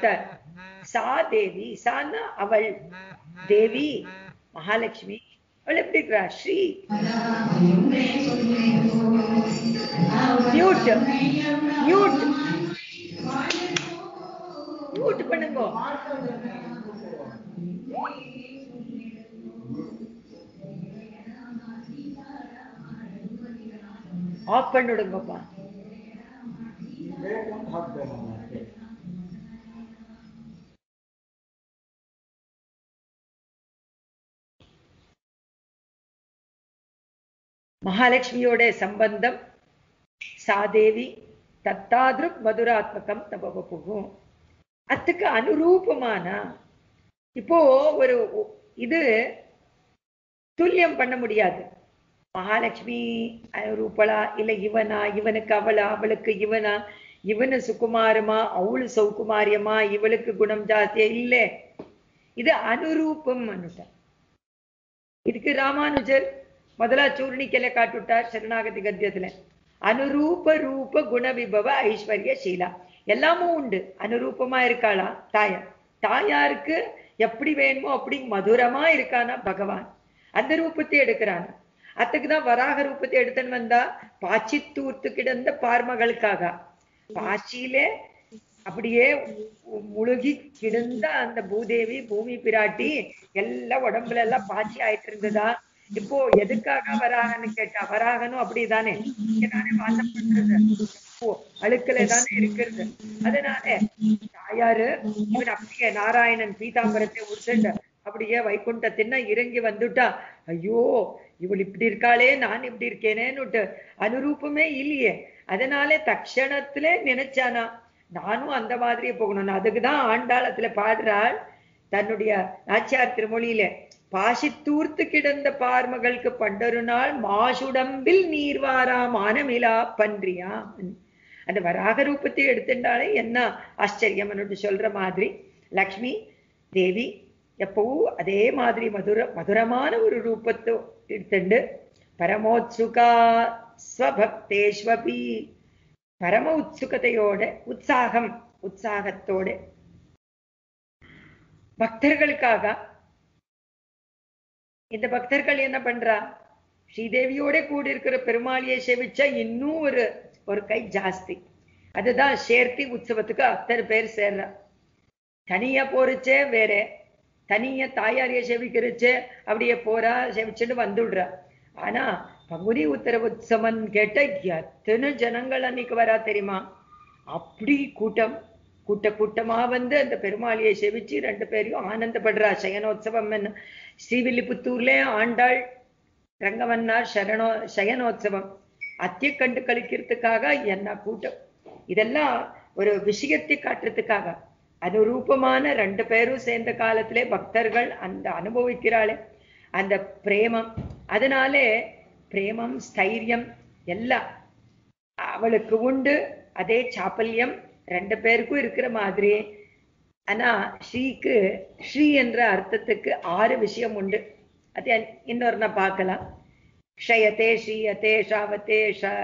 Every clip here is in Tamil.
ஒருத்தர் சா தேவி சான்னா அவள் தேவி மகாலட்சுமி அவள் எப்படி இருக்கிறா ஸ்ரீ மியூட் மியூட் மியூட் பண்ணுங்க ஆஃப் பண்ணிடுங்கப்பா மகாலட்சுமியோட சம்பந்தம் சாதேவி தத்தாதிருக் மதுராத்மகம் தபவப்புகும் அதுக்கு அனுரூபமான இப்போ ஒரு இது துல்லியம் பண்ண முடியாது மகாலட்சுமி ரூபலா இல்ல இவனா இவனுக்கு அவளா அவளுக்கு இவனா இவனு சுகுமாரமா அவளு சௌகுமாரியமா இவளுக்கு குணம் ஜாஸ்தியா இல்ல இது அனுரூபம் அனுட்டா இதுக்கு ராமானுஜர் முதலா சூர்ணிக்கல காட்டுட்டார் சரணாகதி கத்தியத்துல அனுரூப ரூப குண விபவ ஐஸ்வர்ய சீலா எல்லாமும் உண்டு அனுரூபமா இருக்காளா தாயார் தாயாருக்கு எப்படி வேணுமோ அப்படி மதுரமா இருக்கானா பகவான் அந்த ரூபத்தை எடுக்கிறான் அதுக்குதான் வராக ரூபத்தை எடுத்துன்னு வந்தா பாச்சி தூர்த்து கிடந்த பார்மகளுக்காக பாச்சியிலே அப்படியே முழுகி கிடந்த அந்த பூதேவி பூமி பிராட்டி எல்லாம் உடம்புல எல்லாம் பாச்சி ஆயிட்டு இருந்ததா இப்போ எதுக்காக வராகன்னு கேட்டா வராகனும் அப்படிதானே இங்கதானே வாசம் பண்றது இப்போ அழுக்கல தானே இருக்கிறது அதனால தாயாரு இவன் அப்படியே நாராயணன் பீதாம்பரத்தை உடுத்துண்ட அப்படியே வைகுண்டத்தின்னா இறங்கி வந்துட்டா ஐயோ இவள் இப்படி இருக்காளே நான் இப்படி இருக்கேனேன்னுட்டு அனுரூபமே இல்லையே அதனாலே தக்ஷணத்துல நினைச்சானா நானும் அந்த மாதிரியே போகணும் அதுக்குதான் ஆண்டாளத்துல பாடுறாள் தன்னுடைய நாச்சியார் திருமொழியில பாசி தூர்த்து கிடந்த பார்மகளுக்கு பண்டொரு நாள் மாசுடம்பில் நீர்வாரா மானமிலா பன்றியா அந்த வராக ரூபத்தை எடுத்துட்டாலே என்ன ஆச்சரியம் சொல்ற மாதிரி லக்ஷ்மி தேவி எப்பவும் அதே மாதிரி மதுர மதுரமான ஒரு ரூபத்தை எடுத்துண்டு பரமோத்சுகா ஸ்வபக்தேஸ்வபி பரம உத்சுகத்தையோட உற்சாகம் உற்சாகத்தோட பக்தர்களுக்காக இந்த பக்தர்கள் என்ன பண்றா ஸ்ரீதேவியோட கூடி இருக்கிற பெருமாளியை சேவிச்சா இன்னும் ஒரு ஒரு கை ஜாஸ்தி அதுதான் சேர்த்தி உற்சவத்துக்கு அத்தனை பேர் சேர்றா தனியா போறச்சே வேற தனியா தாயாரிய சேவிக்கிறச்சே அப்படியே போறா சேவிச்சுட்டு வந்துடுறா ஆனா பங்குனி உத்தர உற்சவம் கேட்ட எத்தனை ஜனங்கள் அன்னைக்கு வரா தெரியுமா அப்படி கூட்டம் கூட்ட கூட்டமா வந்து அந்த பெருமாளியை செவிச்சு ரெண்டு பேரையும் ஆனந்தப்படுறா சயனோத்சவம் என்ன ஸ்ரீவில்லிபுத்தூர்ல ஆண்டாள் ரங்கவன்னார் சரணோ சயனோத்சவம் அத்திய கண்டு கழிக்கிறதுக்காக என்ன கூட்டம் இதெல்லாம் ஒரு விஷயத்தை காட்டுறதுக்காக அனுரூபமான ரெண்டு பேரும் சேர்ந்த காலத்திலே பக்தர்கள் அந்த அனுபவிக்கிறாளே அந்த பிரேமம் அதனாலே பிரேமம் ஸ்தைரியம் எல்லாம் அவளுக்கு உண்டு அதே சாப்பல்யம் ரெண்டு பேருக்கும் இருக்கிற மாதிரி ஆனா ஸ்ரீக்கு ஸ்ரீ என்ற அர்த்தத்துக்கு ஆறு விஷயம் உண்டு அது இன்னொரு நான் பார்க்கலாம் க்ஷயத்தே ஸ்ரீயத்தே ஷாவத்தே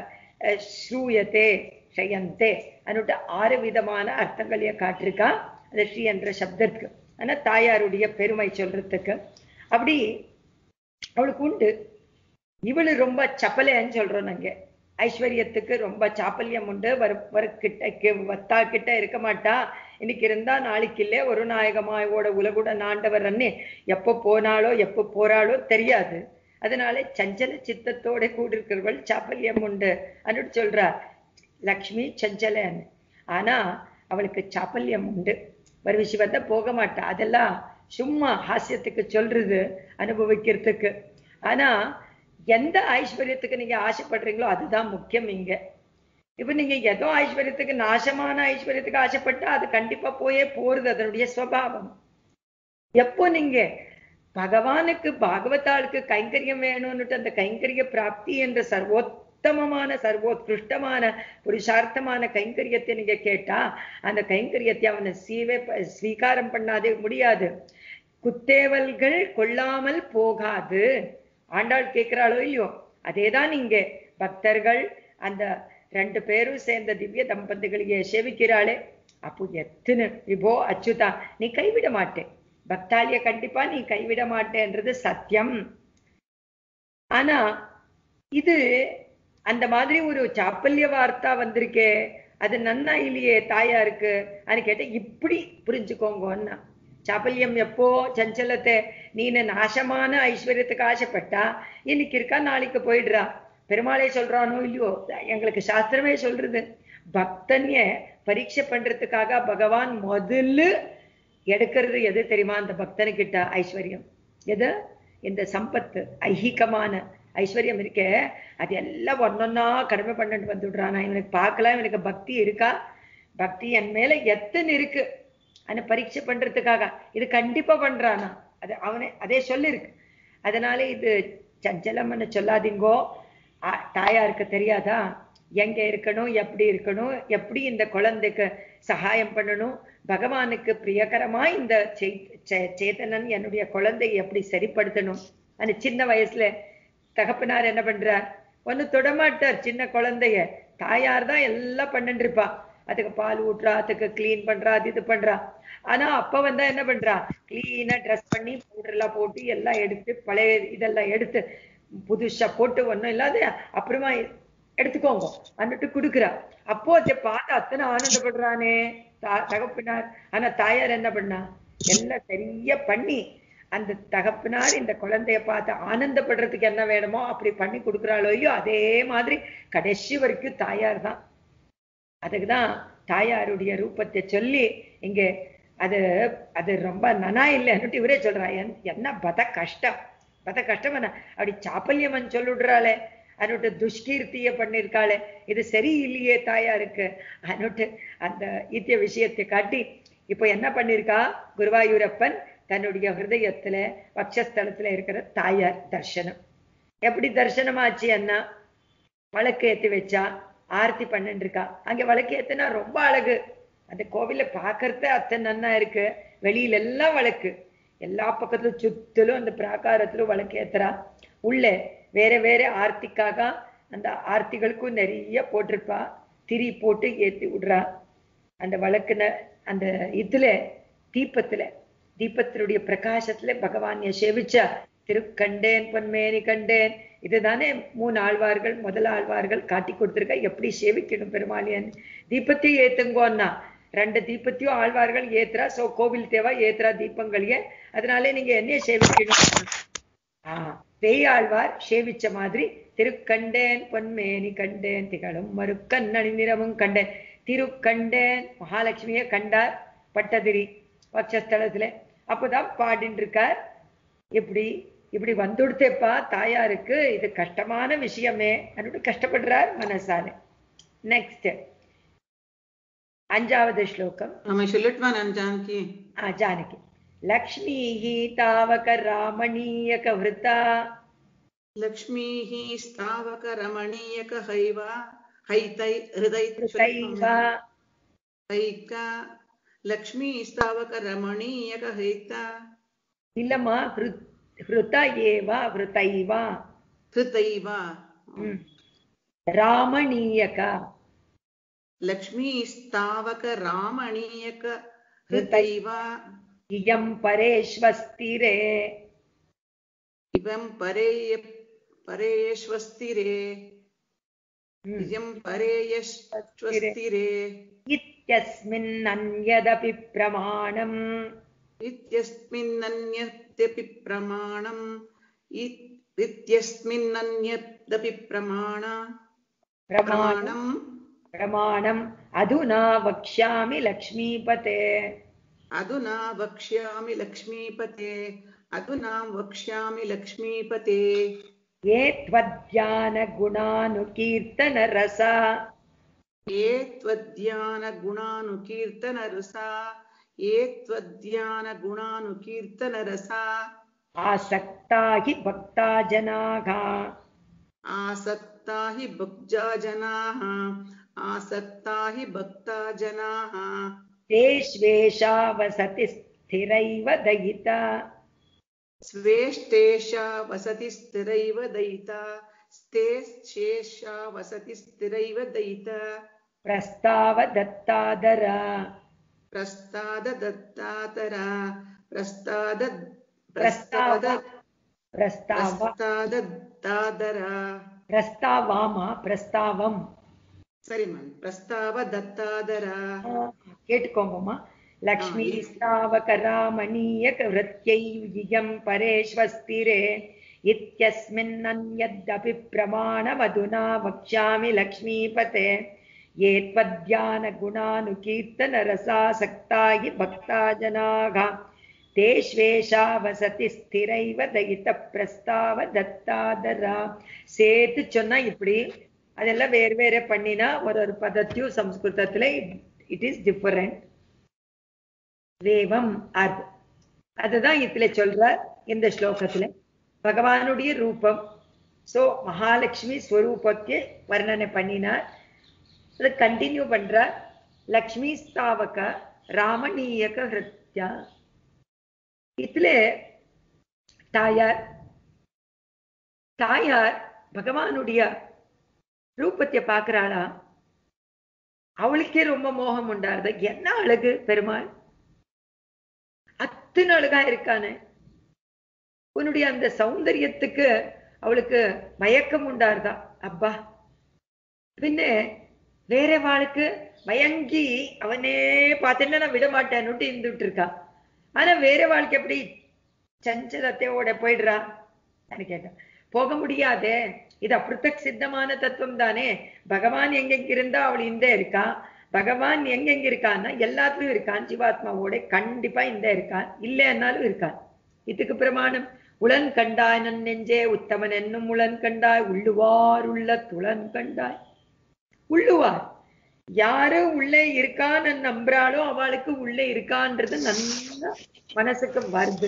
ஸ்ரூயத்தே ஷயந்தே அன்னுட்டு ஆறு விதமான அர்த்தங்களையே காட்டிருக்கா அந்த ஸ்ரீ என்ற சப்தத்துக்கு ஆனா தாயாருடைய பெருமை சொல்றதுக்கு அப்படி அவளுக்கு உண்டு இவளு ரொம்ப சப்பலைன்னு சொல்றோம் நாங்க ஐஸ்வர்யத்துக்கு ரொம்ப சாப்பல்யம் உண்டு வர வர கிட்ட வத்தா கிட்ட இருக்க மாட்டா இன்னைக்கு இருந்தா நாளைக்கு இல்லே ஒரு நாயகமாயோட உலகுட நாண்டவர் அண்ணே எப்போ போனாலோ எப்போ போறாளோ தெரியாது அதனால சஞ்சல சித்தத்தோட கூடிருக்கிறவள் சாப்பல்யம் உண்டு அன்னுட்டு சொல்றா லக்ஷ்மி சஞ்சலன்னு ஆனா அவளுக்கு சாப்பல்யம் உண்டு வருவிஷி வந்தா போக மாட்டா அதெல்லாம் சும்மா ஹாஸ்யத்துக்கு சொல்றது அனுபவிக்கிறதுக்கு ஆனா எந்த ஐஸ்வர்யத்துக்கு நீங்க ஆசைப்படுறீங்களோ அதுதான் முக்கியம் இங்க இப்ப நீங்க ஏதோ ஐஸ்வர்யத்துக்கு நாசமான ஐஸ்வர்யத்துக்கு ஆசைப்பட்டா அது கண்டிப்பா போயே போறது அதனுடைய சுவாவம் எப்போ நீங்க பகவானுக்கு பாகவதாளுக்கு கைங்கரியம் வேணும்னுட்டு அந்த கைங்கரிய பிராப்தி என்ற சர்வோத்தமமான சர்வோத்கிருஷ்டமான புருஷார்த்தமான கைங்கரியத்தை நீங்க கேட்டா அந்த கைங்கரியத்தை அவனை சீவே ஸ்வீகாரம் பண்ணாதே முடியாது குத்தேவல்கள் கொள்ளாமல் போகாது ஆண்டாள் கேட்கிறாளோ இல்லையோ அதேதான் இங்க பக்தர்கள் அந்த ரெண்டு பேரும் சேர்ந்த திவ்ய தம்பதிகளையே சேவிக்கிறாளே அப்போ எத்தனை விபோ அச்சுதா நீ கைவிட மாட்டேன் பக்தாலிய கண்டிப்பா நீ கைவிட மாட்டேன்றது சத்தியம் ஆனா இது அந்த மாதிரி ஒரு சாப்பல்ய வார்த்தா வந்திருக்கே அது நன்னா இல்லையே தாயாருக்கு அது கேட்டேன் இப்படி புரிஞ்சுக்கோங்கன்னா சாப்பல்யம் எப்போ சஞ்சலத்தை நீனு நாசமான ஐஸ்வர்யத்துக்கு ஆசைப்பட்டா இன்னைக்கு இருக்கா நாளைக்கு போயிடுறா பெருமாளே சொல்றானோ இல்லையோ எங்களுக்கு சாஸ்திரமே சொல்றது பக்தன்ய பரீட்சை பண்றதுக்காக பகவான் முதல்ல எடுக்கிறது எது தெரியுமா அந்த பக்தனுக்கிட்ட ஐஸ்வர்யம் எது இந்த சம்பத்து ஐஹிகமான ஐஸ்வர்யம் இருக்கே அது எல்லாம் ஒன்னொன்னா கடமை பண்ணிட்டு வந்துடுறான் நான் இவனுக்கு பார்க்கலாம் இவனுக்கு பக்தி இருக்கா பக்தி என் மேல எத்தனை இருக்கு ஆனா பரீட்சை பண்றதுக்காக இது கண்டிப்பா பண்றானா அது அவனே அதே சொல்லிருக்கு அதனால இது சஞ்சலம்னு சொல்லாதீங்கோ ஆ- தாயாருக்கு தெரியாதா எங்க இருக்கணும் எப்படி இருக்கணும் எப்படி இந்த குழந்தைக்கு சகாயம் பண்ணணும் பகவானுக்கு பிரியகரமா இந்த சே- சே- சேத்தனன் என்னுடைய குழந்தையை எப்படி சரிப்படுத்தணும் அந்த சின்ன வயசுல தகப்பனார் என்ன பண்றார் ஒண்ணு தொடமாட்டார் சின்ன குழந்தைய தாயார் தான் எல்லாம் பண்ணிட்டு இருப்பா அதுக்கு பால் ஊட்டுறா அதுக்கு க்ளீன் பண்றா அது இது பண்றா ஆனா அப்ப வந்தா என்ன பண்றா கிளீனா ட்ரெஸ் பண்ணி பவுடர் எல்லாம் போட்டு எல்லாம் எடுத்து பழைய இதெல்லாம் எடுத்து புதுசா போட்டு ஒண்ணும் இல்லாத அப்புறமா எடுத்துக்கோங்க அன்னுட்டு குடுக்குறா அப்போ அதை பார்த்து அத்தனை ஆனந்தப்படுறானே தா- தகப்பனார் ஆனா தாயார் என்ன பண்ணா எல்லாம் சரியா பண்ணி அந்த தகப்பனார் இந்த குழந்தைய பார்த்து ஆனந்தப்படுறதுக்கு என்ன வேணுமோ அப்படி பண்ணி கொடுக்குறாளோ இல்லையோ அதே மாதிரி கடைசி வரைக்கும் தாயார் தான் அதுக்குதான் தாயாருடைய ரூபத்தை சொல்லி இங்க அது அது ரொம்ப நனா இல்லைன்னுட்டு இவரே சொல்றா என்- என்ன பத கஷ்டம் பத கஷ்டம் என்ன அப்படி சாப்பல்யமன் சொல்லிடுறாளே அன்னுட்டு துஷ்கீர்த்திய பண்ணிருக்காளே இது சரியில்லையே தாயாருக்கு அன்னுட்டு அந்த இத்திய விஷயத்தை காட்டி இப்போ என்ன பண்ணிருக்கா குருவாயூரப்பன் தன்னுடைய ஹிருதயத்துல பக்ஷஸ்தலத்துல இருக்கிற தாயார் தர்சனம் எப்படி தரிசனமாச்சு அண்ணா விளக்கு ஏத்தி வச்சா ஆர்த்தி பண்ணிட்டு இருக்கா அங்க விளக்கு ஏத்துனா ரொம்ப அழகு அந்த கோவில பாக்குறது அத்தனை நன்னா இருக்கு வெளியில எல்லாம் விளக்கு எல்லா பக்கத்துலும் சுத்திலும் அந்த பிராகாரத்திலும் விளக்கு ஏத்துறா உள்ள வேற வேற ஆர்த்திக்காக அந்த ஆர்த்திகளுக்கும் நிறைய போட்டிருப்பா திரி போட்டு ஏத்தி விடுறா அந்த விளக்குன அந்த இதுல தீபத்துல தீபத்தினுடைய பிரகாசத்துல பகவானை சேவிச்சா திருக்கண்டேன் பொன்மேனி கண்டேன் இதுதானே மூணு ஆழ்வார்கள் முதல் ஆழ்வார்கள் காட்டி கொடுத்திருக்க எப்படி சேவிக்கணும் பெருமாளியன் தீபத்தையும் ஏத்துங்கோன்னா ரெண்டு தீபத்தையும் ஆழ்வார்கள் ஏத்துறா சோ கோவில் தேவா ஏத்துறா தீபங்களையே அதனால நீங்க என்னைய சேவிக்கணும் ஆஹ் பேயாழ்வார் சேவிச்ச மாதிரி திருக்கண்டேன் பொன்மேனி கண்டேன் திகழும் மறுக்கண்ணணி நிறமும் கண்டேன் திருக்கண்டேன் மகாலட்சுமியை கண்டார் பட்டதிரி பட்சஸ்தலத்துல அப்பதான் பாடின்னு இருக்கார் இப்படி இப்படி வந்துடுத்தேப்பா தாயாருக்கு இது கஷ்டமான விஷயமே அப்படின்னு கஷ்டப்படுறார் மனசால நெக்ஸ்ட் அஞ்சாவது ஸ்லோகம் ஆமா சொல்லட்டுமா நான் ஜானகி ஆ, ஜானகி லக்ஷ்மீः तावक रामणीयक वृता लक्ष्मीः स्थावकरमणीयक हैव हैतै हृदय कृतैव हैका लक्ष्मी स्थावकरमणीयक हैता இல்லம்மா ஹிருத் ஹிருத ஏவ ஹிருதைவ हृतैव ம். ராமணீயக लक्ष्मी स्थावकरामणीयक हृतैव இயம் பரேஷ்வஸ்திரே इवं परेय परेष्वस्तिरे ம். इयं परेयश्वस्तिरे இத்யஸ்மின் அந்யதபி பிரமாணம் इत्यस्मिन्नन्यदपि प्रमाणम् इ- इत्यस्मिन्नन्यदपि प्रमाण பிரமாணம் प्रमाणम् பிரமாணம் அதுனா வக்ஷ்யாமி லக்ஷ்மீபதே अधुना वक्ष्यामि लक्ष्मीपते अधुना वक्ष्यामि लक्ष्मीपते ஏ त्वद्यान குணானுகீர்த்தன ரசா ये त्वद्यानगुणानुकीर्तनरसा ये त्वद्यानगुणानुकीर्तनरसा ஆசக்தா ஹி பக்தா ஜனாகா आसक्ता हि भक्जा जनाः आसक्ता हि भक्ता जनाः தேஷ்வேஷா வசதி ஸ்திரைவ தயிதா स्वेष्टेषा वसति स्थिरैव दयिता स्ते शेषा वसति स्थिरैव दयिता பிரஸ்தாவ தத்தாதரா प्रस्ताद दत्तातरा प्रस्ताद பிரஸ்தாவ प्रस्ताद பிரஸ்தாவ प्रस्तादत्तादरा பிரஸ்தாவாமா பிரஸ்தாவம் சரி மேம் பிரஸ்தாவ தத்தாதரா கேட்டுக்கோங்கம்மா லக்ஷ்மி ஆ, ஸ்தாவகராமணீய கிருத்யை விஜயம் பரேஷ்வஸ்திரே इत्यस्मिन्नन्यदपि प्रमाणमधुना वक्ष्यामि लक्ष्मीपते ये त्वद्यानगुणानुकीर्तनरसासक्ता हि भक्ता जनाः तेष्वेषा वसति स्थिरैव दयितप्रस्ताव दत्तादरा சேர்த்து சொன்னா இப்படி அதெல்லாம் வேறு வேறு பண்ணினா ஒரு ஒரு பதத்தையும் சம்ஸ்கிருதத்துல இட் இஸ் டிஃபரண்ட் வேவம் அது அதுதான் இதுல சொல்ற இந்த ஸ்லோகத்துல பகவானுடைய ரூபம் சோ மகாலட்சுமி ஸ்வரூபத்தை வர்ணனை பண்ணினார் அதை கண்டினியூ பண்றார் லக்ஷ்மி ஸ்தாவக ராமணீயக ஹிருத்யா இதுல தாயார் தாயார் பகவானுடைய ரூபத்தை பார்க்கறாளா அவளுக்கே ரொம்ப மோகம் உண்டாருது என்ன அழகு பெருமாள் அத்தனை அழகா இருக்கானே உன்னுடைய அந்த சௌந்தரியத்துக்கு அவளுக்கு மயக்கம் உண்டாருதா அப்பா பின்ன வேற வாளுக்கு மயங்கி அவனே பார்த்துட்டு நான் விட மாட்டேன்னுட்டு இருந்துட்டு இருக்கா ஆனா வேற வாழ்க்கை எப்படி சஞ்சலத்தையோட போயிடுறா கேட்டேன் போக முடியாதே இது அப்பிருத்தக் சித்தமான தத்துவம் தானே பகவான் எங்கெங்க இருந்தா அவள் இந்த இருக்கா பகவான் எங்கெங்க இருக்கான்னா எல்லாத்துலயும் இருக்கான் ஜீவாத்மாவோட கண்டிப்பா இந்த இருக்கான் இல்லைன்னாலும் இருக்கான் இதுக்கு பிரமாணம் உளன் கண்டாய் நன் நெஞ்சே உத்தமன் என்னும் உளன் கண்டாய் உள்ளுவார் உள்ள துளன் கண்டாய் உள்ளுவார் யாரு உள்ளே இருக்கான்னு நம்புறாளோ அவளுக்கு உள்ளே இருக்கான்றது நல்லா மனசுக்கு வருது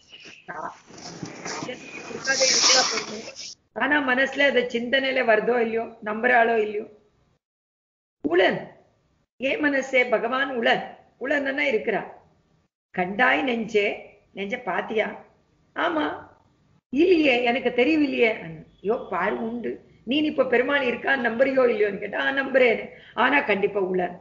இருக்காத இருக்கலாம் பொண்ணு. ஆனா மனசுல அது சிந்தனையில வருதோ இல்லையோ நம்புறாளோ இல்லையோ உளன் ஏன் மனசே பகவான் உளன் உளன்னா இருக்கிறா கண்டாய் நெஞ்சே நெஞ்ச பாத்தியா ஆமா இல்லையே எனக்கு தெரியவில்லையே ஐயோ பாரு உண்டு நீ இப்ப பெருமாள் இருக்கான்னு நம்புறியோ இல்லையோன்னு கேட்டா ஆ நம்புறேன் ஆனா கண்டிப்பா உளன்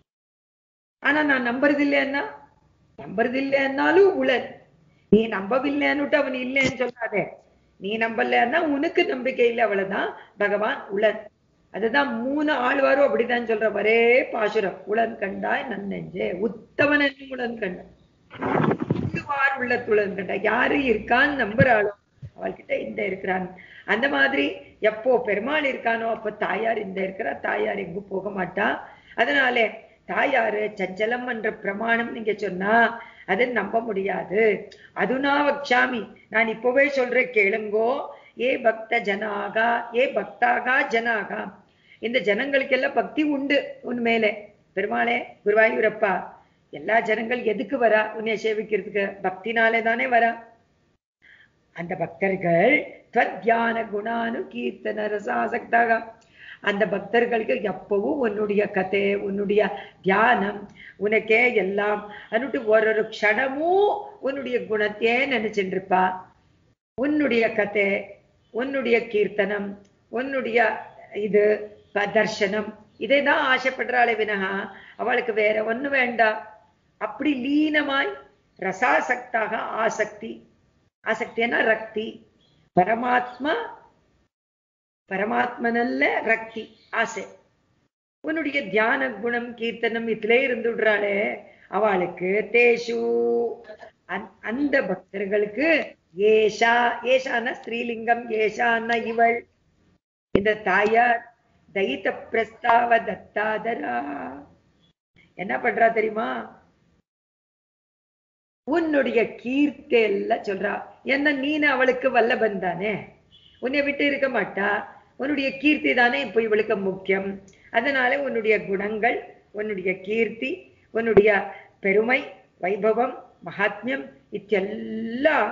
ஆனா நான் நம்புறது இல்லைன்னா நம்புறது இல்லைன்னாலும் உளன் நீ நம்பவில்லைன்னுட்டு அவன் இல்லைன்னு சொல்லாதே நீ நம்பலன்னா உனக்கு நம்பிக்கை இல்லை அவ்வளவுதான் பகவான் உளன் அதுதான் மூணு ஆழ்வாரும் அப்படிதான் சொல்ற ஒரே பாசுரம் உளன் கண்டாய் நன்னெஞ்சே உத்தமன் என்னும் உளன் கண்டாய் உள்ளுவார் உள்ள துளன் கண்டாய் யாரு இருக்கான்னு நம்புறாளோ அவள்கிட்ட இந்த இருக்கிறான் அந்த மாதிரி எப்போ பெருமாள் இருக்கானோ அப்ப தாயார் இந்த இருக்கிறா தாயார் எங்கும் போக மாட்டா அதனாலே தாயாரு சஞ்சலம் என்ற பிரமாணம் நீங்க சொன்னா அதை நம்ப முடியாது அதுனா வக்ஷாமி நான் இப்பவே சொல்றேன் கேளுங்கோ ஏ பக்த ஜனாகா ஏ பக்தாகா ஜனாகா இந்த ஜனங்களுக்கெல்லாம் பக்தி உண்டு உன் மேலே பெருமாளே குருவாயூரப்பா எல்லா ஜனங்கள் எதுக்கு வரா உன்னை சேவிக்கிறதுக்கு பக்தினாலே தானே வரா அந்த பக்தர்கள் தியான குணானு கீர்த்தன ரசாசக்தாக அந்த பக்தர்களுக்கு எப்பவும் உன்னுடைய கதை உன்னுடைய தியானம் உனக்கே எல்லாம் அன்னுட்டு ஒரு ஒரு க்ஷணமும் உன்னுடைய குணத்தையே நினைச்சுட்டு இருப்பா உன்னுடைய கதை உன்னுடைய கீர்த்தனம் உன்னுடைய இது ப- தர்சனம் இதை தான் ஆசைப்படுறாளே வினகா அவளுக்கு வேற ஒண்ணு வேண்டாம் அப்படி லீனமாய் ரசாசக்தாக ஆசக்தி ஆசக்தினா ரக்தி பரமாத்மா பரமாத்மனல்ல ரக்தி ஆசை உன்னுடைய தியான குணம் கீர்த்தனம் இதுல இருந்துடுறாளே அவளுக்கு தேஷு அந்த- அந்த பக்தர்களுக்கு ஏஷா ஏஷான ஸ்ரீலிங்கம் ஏஷான இவள் இந்த தாயார் தைத்த பிரஸ்தாவ தத்தாதரா என்ன பண்றா தெரியுமா உன்னுடைய கீர்த்தி எல்லாம் சொல்றா என்ன நீனு அவளுக்கு வல்லபன் தானே உன்னை விட்டு இருக்க மாட்டா உன்னுடைய கீர்த்தி தானே இப்ப இவளுக்கு முக்கியம் அதனால உன்னுடைய குணங்கள் உன்னுடைய கீர்த்தி உன்னுடைய பெருமை வைபவம் மகாத்மியம் இதெல்லாம்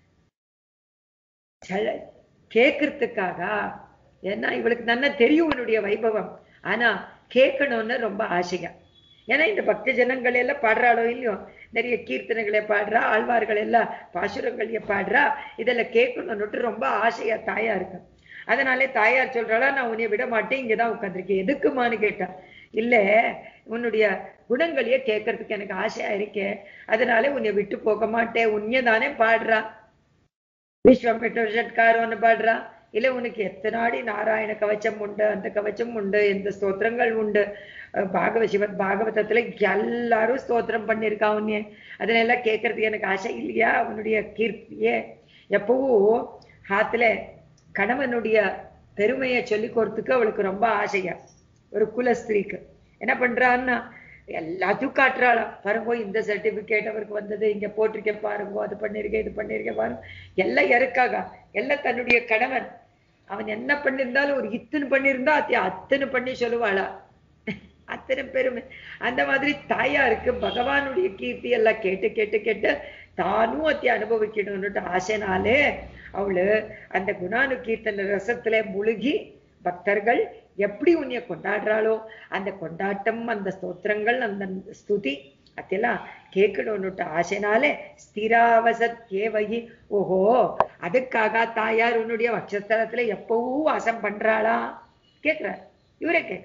சல- கேட்கறதுக்காக ஏன்னா இவளுக்கு நல்லா தெரியும் உன்னுடைய வைபவம் ஆனா கேட்கணும்னு ரொம்ப ஆசையா ஏன்னா இந்த பக்த ஜனங்கள் எல்லாம் பாடுறாளோ இல்லையோ நிறைய கீர்த்தனைகளை பாடுறா ஆழ்வார்கள் எல்லாம் பாசுரங்களைய பாடுறா இதெல்லாம் கேட்கணும்னுட்டு ரொம்ப ஆசையா தாயா இருக்கு அதனாலே தாயார் சொல்றாளா நான் உன்னை விட மாட்டேன் இங்கதான் உட்காந்துருக்கேன் எதுக்குமான்னு கேட்டா இல்ல உன்னுடைய குணங்களையே கேட்கறதுக்கு எனக்கு ஆசையா இருக்கே அதனால உன்னை விட்டு போக மாட்டேன் உன்னைய தானே பாடுறா விஸ்வமிட்ட ஷட்காரோன்னு பாடுறா இல்ல உனக்கு எத்தனாடி நாராயண கவச்சம் உண்டு அந்த கவச்சம் உண்டு இந்த ஸ்தோத்திரங்கள் உண்டு அஹ் பாகவ சிவன் பாகவதத்துல எல்லாரும் ஸ்தோத்திரம் பண்ணியிருக்கா உன்னைய அதனால எல்லாம் கேட்கறதுக்கு எனக்கு ஆசை இல்லையா உன்னுடைய கீர்த்தியே எப்பவும் ஹாத்துல கணவனுடைய பெருமையை சொல்லி கொடுத்துக்கு அவளுக்கு ரொம்ப ஆசையா ஒரு குலஸ்திரீக்கு என்ன பண்றான்னா எல்லாத்தையும் காட்டுறாளாம் பாருங்க இந்த சர்டிபிகேட் அவருக்கு வந்தது இங்க போட்டிருக்கேன் பாருங்க அது பண்ணிருக்கேன் இது பண்ணிருக்கேன் பாருங்க எல்லாம் எருக்காக எல்லாம் தன்னுடைய கணவன் அவன் என்ன பண்ணியிருந்தாலும் ஒரு இத்தனை பண்ணியிருந்தா அத்தி அத்தனை பண்ணி சொல்லுவாளா அத்தனை பெருமை அந்த மாதிரி தாயாருக்கு பகவானுடைய கீர்த்தி எல்லாம் கேட்டு கேட்டு கேட்டு தானும் அத்தி அனுபவிக்கணும்னுட்டு ஆசைனாலே அவளு அந்த குணானு கீர்த்தன ரசத்துல முழுகி பக்தர்கள் எப்படி உன்னைய கொண்டாடுறாளோ அந்த கொண்டாட்டம் அந்த ஸ்தோத்திரங்கள் அந்த ஸ்துதி அதெல்லாம் கேட்கணும்னுட்டு ஆசைனாலே ஸ்திராவசத் ஏவகி ஓஹோ அதுக்காக தாயார் உன்னுடைய வட்சஸ்தலத்துல எப்பவும் வாசம் பண்றாளா கேக்குறார் இவரே கேட்க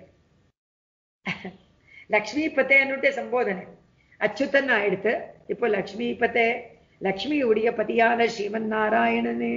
லக்ஷ்மிபதேன்னுட்டு சம்போதனை அச்சுத்தன் ஆயிடுத்து இப்போ லக்ஷ்மிபதே லக்ஷ்மியுடைய பதியான ஸ்ரீமன் நாராயணனே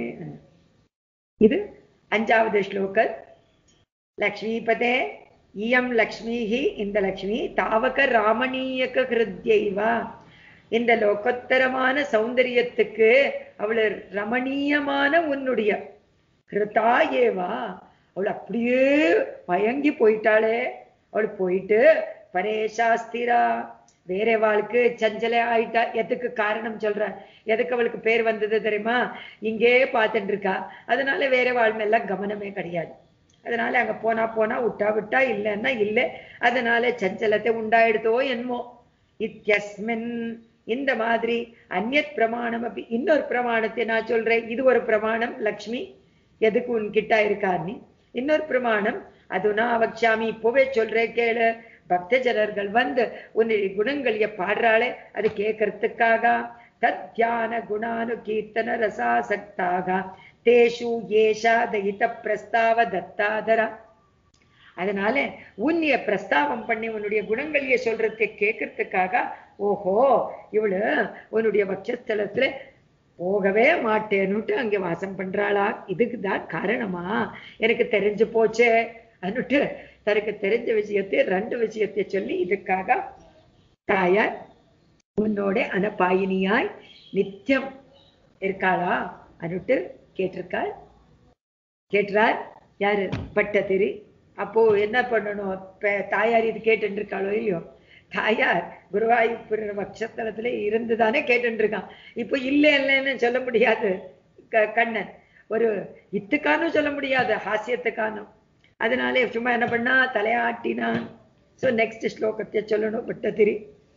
இது அஞ்சாவது ஸ்லோக லக்ஷ்மிபதே இயம் லக்ஷ்மிஹி இந்த லக்ஷ்மி தாவக ராமணீயக ஹிருத்யைவா இந்த லோகோத்தரமான சௌந்தரியத்துக்கு அவளு ரமணீயமான உன்னுடைய கிருதா ஏவா அவள் அப்படியே மயங்கி போயிட்டாளே அவள் போயிட்டு பரேஷாஸ்திரா வேற வாழ்க்கை சஞ்சல ஆயிட்டா எதுக்கு காரணம் சொல்ற எதுக்கு அவளுக்கு பேர் வந்தது தெரியுமா இங்கே பார்த்துட்டு இருக்கா அதனால வேற வாழ் மேல கவனமே கிடையாது அதனால அங்க போனா போனா விட்டா விட்டா இல்லைன்னா இல்லை அதனால சஞ்சலத்தை உண்டாயிடுதோ என்னமோ இத்தியஸ்மின் இந்த மாதிரி அந்நியத் பிரமாணம் அப்படி இன்னொரு பிரமாணத்தை நான் சொல்றேன் இது ஒரு பிரமாணம் லக்ஷ்மி எதுக்கு உன்கிட்ட இருக்கா நீ இன்னொரு பிரமாணம் அதுனா அவக்ஷாமி இப்போவே சொல்றேன் கேளு பக்த ஜனர்கள் வந்து உன்னுடைய குணங்களைய பாடுறாளே அது கேட்கறதுக்காக தத்யான குணானு கீர்த்தன ரசாசக்தாக தேஷு ஏஷா தயித பிரஸ்தாவ தத்தாதரா அதனால உன்னைய பிரஸ்தாவம் பண்ணி உன்னுடைய குணங்களைய சொல்றதுக்கு கேட்கறதுக்காக ஓஹோ இவளு உன்னுடைய வட்சஸ்தலத்துல போகவே மாட்டேன்னுட்டு அங்க வாசம் பண்றாளா இதுக்கு தான் காரணமா எனக்கு தெரிஞ்சு போச்சே அன்னுட்டு தனக்கு தெரிஞ்ச விஷயத்தை ரெண்டு விஷயத்தை சொல்லி இதுக்காக தாயார் உன்னோட அனபாயினியாய் நித்தியம் இருக்காளா அன்னுட்டு கேட்டிருக்காள் கேட்டுறார் யாரு பட்டதிரி அப்போ என்ன பண்ணணும் ப- தாயார் இது கேட்டுட்டு இருக்காளோ இல்லையோ தாயார் குருவாயூர் வட்சத்தலத்துல இருந்துதானே கேட்டுட்டு இருக்கான் இப்போ இல்ல இல்லைன்னு சொல்ல முடியாது க- கண்ணன் ஒரு இத்துக்கானும் சொல்ல முடியாது ஹாஸ்யத்துக்கானும் அதனாலே சும்மா என்ன பண்ணா தலையாட்டினான் சோ நெக்ஸ்ட் ஸ்லோகத்தை சொல்லணும் பட்டதிரி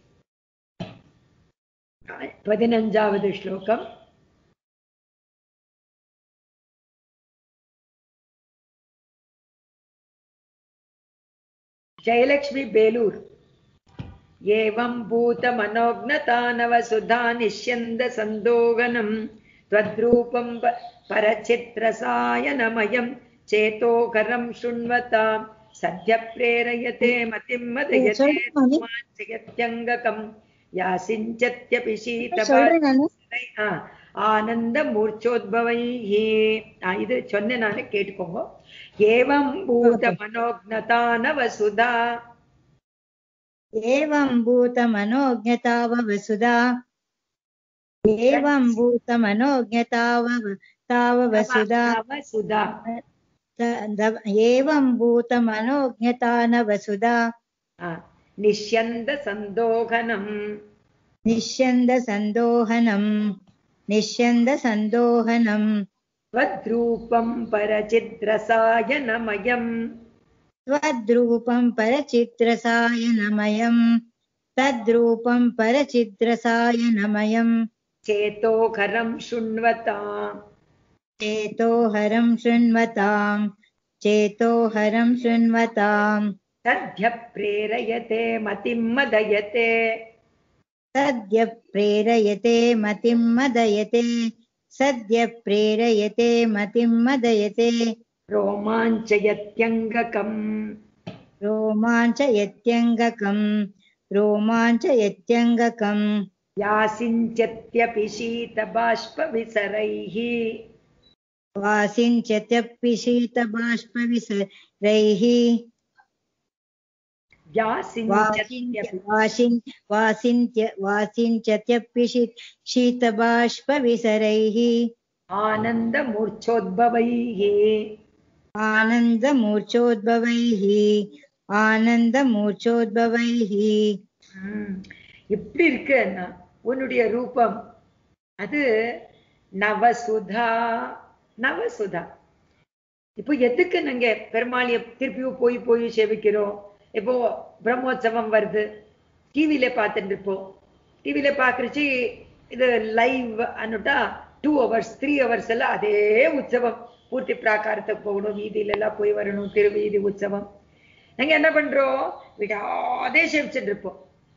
பதினஞ்சாவது ஸ்லோகம் जयलक्ष्मी बेलूर एवं भूतमनोज्ञतानवसुधा निष्यन्द सन्दोगनं त्वद्रूपं प- परचित्रसायनमयं चेतोकरं शृण्वतां सद्य प्रेरयते मतिं मदयते சொல்றேன் மாமி. माञ्चयत्यङ्गकं यासिञ्चत्यपि சொல்றேன் நானு शीतपा ஆனந்த மூர்ச்சோத்பவைஹி ஆ, இது சொன்ன நானு கேட்டுக்கோங்க ஏவம் பூத மனோக்னதான வசுதா एवं भूतमनोज्ञताव वसुधा एवं भूतमनोज्ञताव ताव वसुधा வசுதா त- द- एवं भूतमनोज्ञतान वसुधा ஆ, நிஷ்யந்த சந்தோகனம் निष्यन्दसन्दोहनम् निष्यन्दसन्दोहनम् त्वद्रूपं परचिद्रसायनमयम् त्वद्रूपं परचित्रसायनमयम् तद्रूपं परचित्रसायनमयम् चेतोकरं शृण्वताम् चेतोहरं शृण्वताम् चेतोहरं शृण्वताम् सद्य प्रेरयते मतिं मदयते सद्य प्रेरयते मतिं मदयते सद्य प्रेरयते मतिं मदयते रोमाञ्चयत्यङ्गकम् रोमाञ्चयत्यङ्गकम् रोमाञ्चयत्यङ्गकम् यासिञ्चत्यपि शीतबाष्पविसरैः वासिञ्चत्यपि शीतबाष्पविसरैः व्यासिञ्चत्यपि वासिन् वासिन्त्य वासिञ्चत्यपि शी- शीतबाष्पविसरैः आनन्दमूर्च्छोद्भवैः आनन्दमूर्छोद्भवैः आनन्दमूर्छोद्भवैः ம். எப்படி இருக்குன்னா உன்னுடைய ரூபம் அது நவசுதா நவசுதா இப்போ எதுக்கு நாங்க பெருமாளிய திருப்பியும் போய் போய் சேவிக்கிறோம் இப்போ பிரம்மோற்சவம் வருது டிவில பார்த்துட்டு இருப்போம் டிவில பாக்குறச்சு இது லைவ் அன்னுட்டா டூ ஹவர்ஸ் த்ரீ ஹவர்ஸ் எல்லாம் அதே உற்சவம் பூர்த்தி பிராகாரத்துக்கு போகணும் வீதியில எல்லாம் போய் வரணும் திருவீதி உற்சவம் நாங்க என்ன பண்றோம் விடாதே சேவிச்சுட்டு இருப்போம்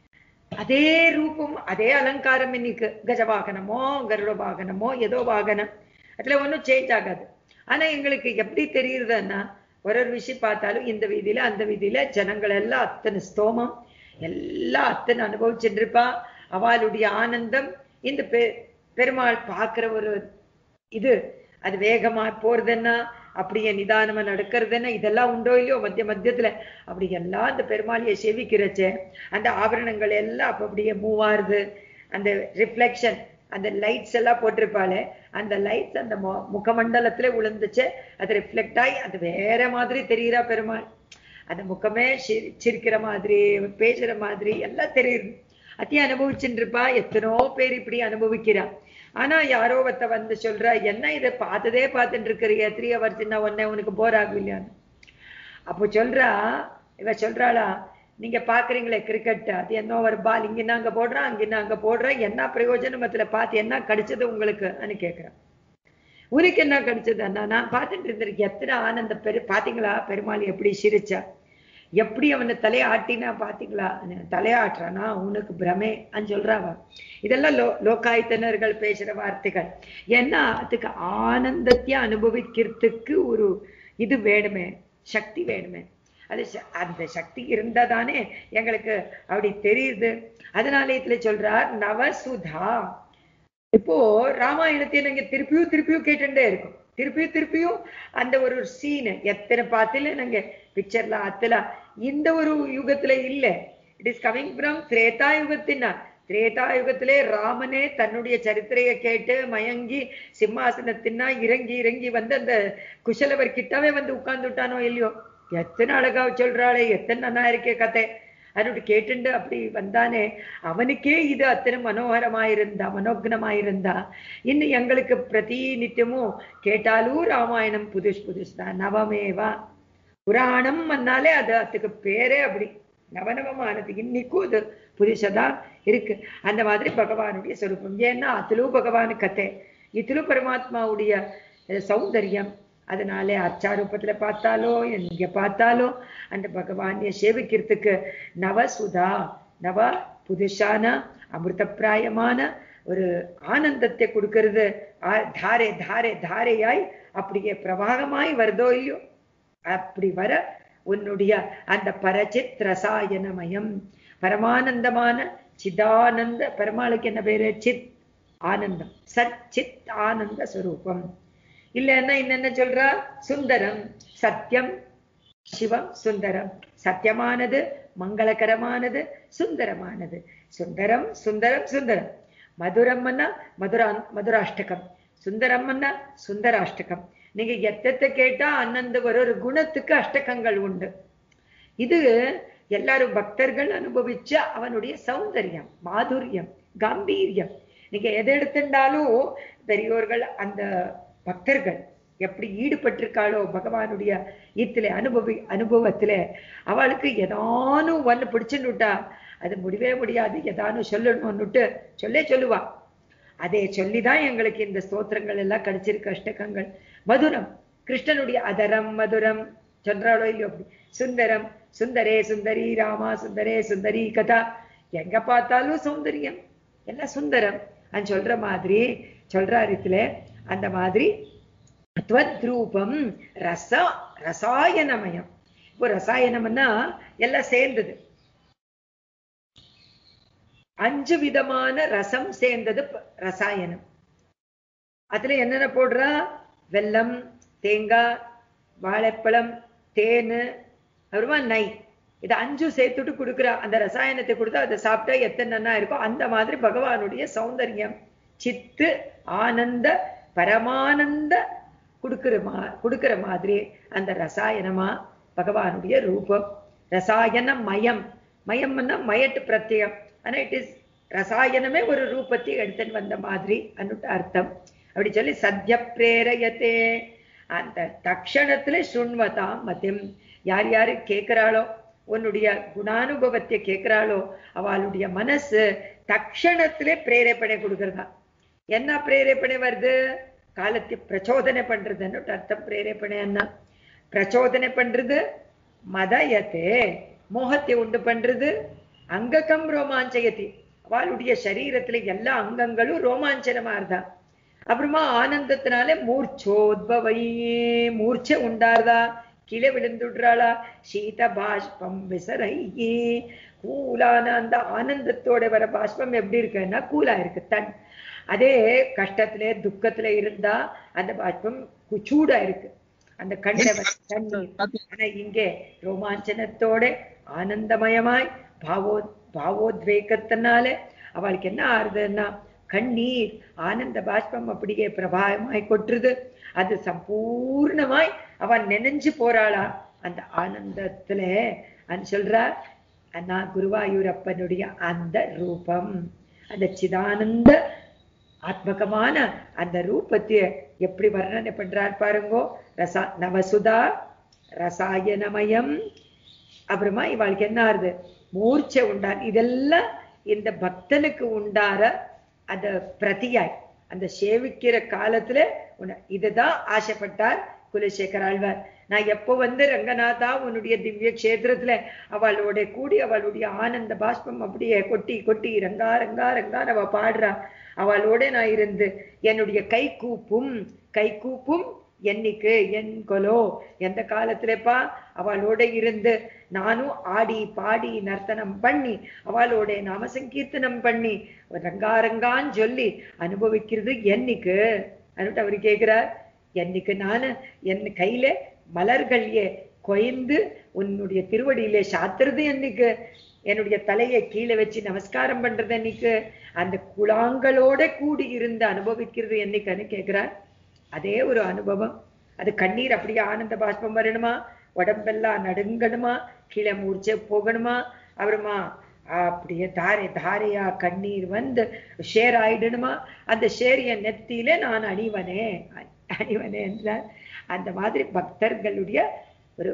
அதே ரூபம் அதே அலங்காரம் இன்னைக்கு கஜ வாகனமோ கருட வாகனமோ ஏதோ வாகனம் அதுல ஒண்ணும் சேஞ்ச் ஆகாது ஆனா எங்களுக்கு எப்படி தெரியுதுன்னா ஒரு ஒரு விஷயம் பார்த்தாலும் இந்த வீதியில அந்த வீதியில ஜனங்கள் எல்லாம் அத்தனை ஸ்தோமம் எல்லாம் அத்தனை அனுபவிச்சுட்டு இருப்பா அவளுடைய ஆனந்தம் இந்த பெ பெருமாள் பார்க்கிற ஒரு இது அது வேகமா போறதுன்னா அப்படியே நிதானமா நடக்கிறதுன்னா இதெல்லாம் உண்டோ இல்லையோ மத்திய மத்தியத்துல அப்படி எல்லாம் அந்த பெருமாளியை செவிக்கிறச்சே அந்த ஆபரணங்கள் எல்லாம் அப்ப அப்படியே மூவ் ஆறுது அந்த ரிஃப்ளெக்ஷன் அந்த லைட்ஸ் எல்லாம் போட்டிருப்பாளே அந்த லைட்ஸ் அந்த மு- முகமண்டலத்துல விழுந்துச்சு அது ரிஃப்ளெக்ட் ஆகி அது வேற மாதிரி தெரியுறா பெருமாள் அந்த முகமே சிரி- சிரிக்கிற மாதிரி பேசுற மாதிரி எல்லாம் தெரியுது அத்தையும் அனுபவிச்சுட்டு இருப்பா எத்தனோ பேர் இப்படி அனுபவிக்கிறா ஆனா யாரோ ஒருத்த வந்து சொல்றா என்ன இதை பார்த்ததே பார்த்துட்டு இருக்கிறிய த்ரீ ஹவர்ஸ் என்ன உடனே உனக்கு போர் ஆகலையான்னு அப்போ சொல்றா இவ சொல்றாளா நீங்க பாக்குறீங்களே கிரிக்கெட் அது என்ன ஒரு பால் இங்க அங்க போடுறான் அங்க அங்க போடுறான் என்ன பிரயோஜனம் அதுல பார்த்து என்ன கிடைச்சது உங்களுக்கு கேக்குறேன் உனக்கு என்ன கிடைச்சது அண்ணா நான் பார்த்துட்டு இருந்திருக்கேன் எத்தனை ஆனந்த பெரு பாத்தீங்களா பெருமாள் எப்படி சிரிச்சா எப்படி அவனை தலையாட்டினா பாத்தீங்களா தலையாட்டுறானா உனக்கு பிரமே அன்னு சொல்றாவா இதெல்லாம் லோ லோகாயத்தனர்கள் பேசுற வார்த்தைகள் ஏன்னா அதுக்கு ஆனந்தத்தை அனுபவிக்கிறதுக்கு ஒரு இது வேணுமே சக்தி வேணுமே அது ச- அந்த சக்தி இருந்தா தானே எங்களுக்கு அப்படி தெரியுது அதனால இதுல சொல்றார் நவசுதா இப்போ ராமாயணத்தை நீங்க திருப்பியும் திருப்பியும் கேட்டுட்டே இருக்கும் திருப்பியும் திருப்பியும் அந்த ஒரு சீன் எத்தனை பார்த்துல நாங்க பிக்சர்ல அத்துல இந்த ஒரு யுகத்துல இல்ல it is coming from Treta யுகத்தினா திரேதா யுகத்திலே ராமனே தன்னுடைய சரித்திரையை கேட்டு மயங்கி சிம்மாசனத்தினா இறங்கி இறங்கி வந்து அந்த குஷலவர் கிட்டவே வந்து உட்கார்ந்துட்டானோ இல்லையோ எத்தனை அழகா சொல்றாளே எத்தனை நன்னா இருக்கே கதை அதோட கேட்டுண்டு அப்படி வந்தானே அவனுக்கே இது அத்தனை மனோகரமாயிருந்தா மனோக்னமாயிருந்தா இன்னும் எங்களுக்கு பிரதி நித்தியமும் கேட்டாலும் ராமாயணம் புதுசு புதுசு தான் நவமேவா புராணம் வந்தாலே அது அதுக்கு பேரே அப்படி நவநவமானது இன்னைக்கும் அது புதுசதான் இருக்கு அந்த மாதிரி பகவானுடைய சொரூபம் ஏன்னா அதிலும் பகவான் கதை இதிலும் பரமாத்மாவுடைய அஹ், சௌந்தரியம் அதனாலே அச்சாரூபத்துல பார்த்தாலோ எங்க பார்த்தாலும் அந்த பகவானை சேவிக்கிறதுக்கு நவசுதா நவ புதுசான அமிர்தப்பிராயமான ஒரு ஆனந்தத்தை கொடுக்கிறது ஆ- தாரை தாரை தாரையாய் அப்படியே பிரவாகமாய் வருதோ இல்லையோ அப்படி வர உன்னுடைய அந்த பரச்சித் ரசாயனமயம் பரமானந்தமான சிதானந்த பெருமாளுக்கு என்ன பேரு சித் ஆனந்தம் சச்சித் ஆனந்த ஸ்வரூபம் இல்லைன்னா என்னென்ன சொல்றா சுந்தரம் சத்தியம் சிவம் சுந்தரம் சத்தியமானது மங்களகரமானது சுந்தரமானது சுந்தரம் சுந்தரம் சுந்தரம் மதுரம்னா மதுரா மதுராஷ்டகம் சுந்தரம்னா சுந்தராஷ்டகம் நீங்க எத்தத்தை கேட்டா அந்தந்த ஒரு ஒரு குணத்துக்கு அஷ்டகங்கள் உண்டு இது எல்லாரும் பக்தர்கள் அனுபவிச்ச அவனுடைய சௌந்தரியம் மாதுரியம் காம்பீரியம் நீங்க எதை எடுத்துட்டாலும் பெரியோர்கள் அந்த பக்தர்கள் எப்படி ஈடுபட்டிருக்காளோ பகவானுடைய ஈத்துல அனுபவி அனுபவத்துல அவளுக்கு ஏதானும் ஒண்ணு பிடிச்சுன்னுட்டா அது முடியவே முடியாது ஏதானும் சொல்லணும்னுட்டு சொல்லே சொல்லுவா அதை சொல்லிதான் எங்களுக்கு இந்த ஸ்தோத்திரங்கள் எல்லாம் கிடைச்சிருக்கு அஷ்டகங்கள் மதுரம் கிருஷ்ணனுடைய அதரம் மதுரம் சொல்றாளோ இல்லையோ அப்படி சுந்தரம் சுந்தரே சுந்தரி ராமா சுந்தரே சுந்தரி கதா எங்க பார்த்தாலும் சௌந்தரியம் எல்லாம் சுந்தரம் அது சொல்ற மாதிரி சொல்றாரு இதுல அந்த மாதிரி ரூபம் ரச ரசாயனமயம் இப்போ ரசாயனம்னா எல்லாம் சேர்ந்தது அஞ்சு விதமான ரசம் சேர்ந்தது ப- ரசாயனம் அதுல என்னென்ன போடுறா வெல்லம் தேங்காய் வாழைப்பழம் தேன் அப்புறமா நெய் இது அஞ்சும் சேர்த்துட்டு கொடுக்குறா அந்த ரசாயனத்தை கொடுத்தா அதை சாப்பிட்டா எத்தனை நன்னா இருக்கோ அந்த மாதிரி பகவானுடைய சௌந்தர்யம் சித்து ஆனந்த பரமானந்த கொடுக்கிற மா கொடுக்கிற மாதிரி அந்த ரசாயனமா பகவானுடைய ரூபம் ரசாயன மயம் மயம்னா மயட்டு பிரத்யம் ஆனா இட் இஸ் ரசாயனமே ஒரு ரூபத்தை எடுத்துன்னு வந்த மாதிரி அன்னுட்டு அர்த்தம் அப்படி சொல்லி சத்ய பிரேரயத்தே அந்த தக்ஷணத்துல சுண்வதாம் மதிம் யார் யாரு கேட்கிறாளோ உன்னுடைய குணானுபவத்தை கேட்கிறாளோ அவளுடைய மனசு தக்ஷணத்திலே பிரேரேப்பணை கொடுக்கறதா என்ன பிரேரேப்பணை வருது காலத்தை பிரச்சோதனை பண்றதுன்னு அர்த்தம் பிரேரேப்பணை என்ன பிரச்சோதனை பண்றது மதயத்தே மோகத்தை உண்டு பண்றது அங்ககம் ரோமாஞ்சயத்தி அவளுடைய சரீரத்துல எல்லா அங்கங்களும் ரோமாஞ்சனமா இருந்தா அப்புறமா ஆனந்தத்தினால மூர்ச்சோத்பவையே மூர்ச்சை உண்டாருதா கீழே விழுந்துடுறாளா சீத பாஷ்பம் விசரையே கூலான அந்த ஆனந்தத்தோட வர பாஷ்பம் எப்படி இருக்குன்னா கூலா இருக்கு தன் அதே கஷ்டத்துல துக்கத்துல இருந்தா அந்த பாஷ்பம் கு- சூடா இருக்கு அந்த கண்ட தண்ணீர் ஆனா இங்கே ரோமாஞ்சனத்தோட ஆனந்தமயமாய் பாவோ பாவோத்வேகத்தினால அவளுக்கு என்ன ஆறுதுன்னா கண்ணீர் ஆனந்த பாஷ்பம் அப்படியே பிரபாயமாய் கொட்டுறது அது சம்பூர்ணமாய் அவன் நினைஞ்சு போறாளா அந்த ஆனந்தத்துல அது சொல்றா நான் குருவாயூரப்பனுடைய அந்த ரூபம் அந்த சிதானந்த ஆத்மகமான அந்த ரூபத்தை எப்படி வர்ணனை பண்றார் பாருங்கோ ரசா நவசுதா ரசாயனமயம் அப்புறமா இவாளுக்கு என்ன ஆறுது மூர்ச்சை உண்டான் இதெல்லாம் இந்த பக்தனுக்கு உண்டார அந்த பிரதியாய் அந்த சேவிக்கிற காலத்துல உன்னை- இதுதான் ஆசைப்பட்டார் குலசேகர் ஆழ்வார் நான் எப்போ வந்து ரங்கநாதா உன்னுடைய திவ்ய கஷேத்திரத்துல அவளோட கூடி அவளுடைய ஆனந்த பாஷ்பம் அப்படியே கொட்டி கொட்டி ரங்கா ரங்கா ரங்கா அவ பாடுறா அவளோட நான் இருந்து என்னுடைய கை கூப்பும் கை கூப்பும் என்னைக்கு என் கொலோ எந்த காலத்துலப்பா அவளோட இருந்து நானும் ஆடி பாடி நர்த்தனம் பண்ணி அவளோட நாம சங்கீர்த்தனம் பண்ணி ரங்காரங்கான்னு சொல்லி அனுபவிக்கிறது என்னைக்கு அனுட்டு அவர் கேட்கிறார் என்னைக்கு நானு என் கையில மலர்கள்யே கொய்ந்து உன்னுடைய திருவடியிலே சாத்துறது என்னைக்கு என்னுடைய தலையை கீழே வச்சு நமஸ்காரம் பண்றது என்னைக்கு அந்த குழாங்களோட கூடி இருந்து அனுபவிக்கிறது என்னைக்குன்னு கேட்கிறார் அதே ஒரு அனுபவம் அது கண்ணீர் அப்படியே ஆனந்த பாஷ்பம் வரணுமா உடம்பெல்லாம் நடுங்கணுமா கீழே மூர்ச்சை போகணுமா அப்புறமா அப்படியே தாரை தாரையா கண்ணீர் வந்து ஷேர் ஆயிடணுமா அந்த ஷேர் என் நெத்தியில நான் அணிவனே அணிவனே என்றார் அந்த மாதிரி பக்தர்களுடைய ஒரு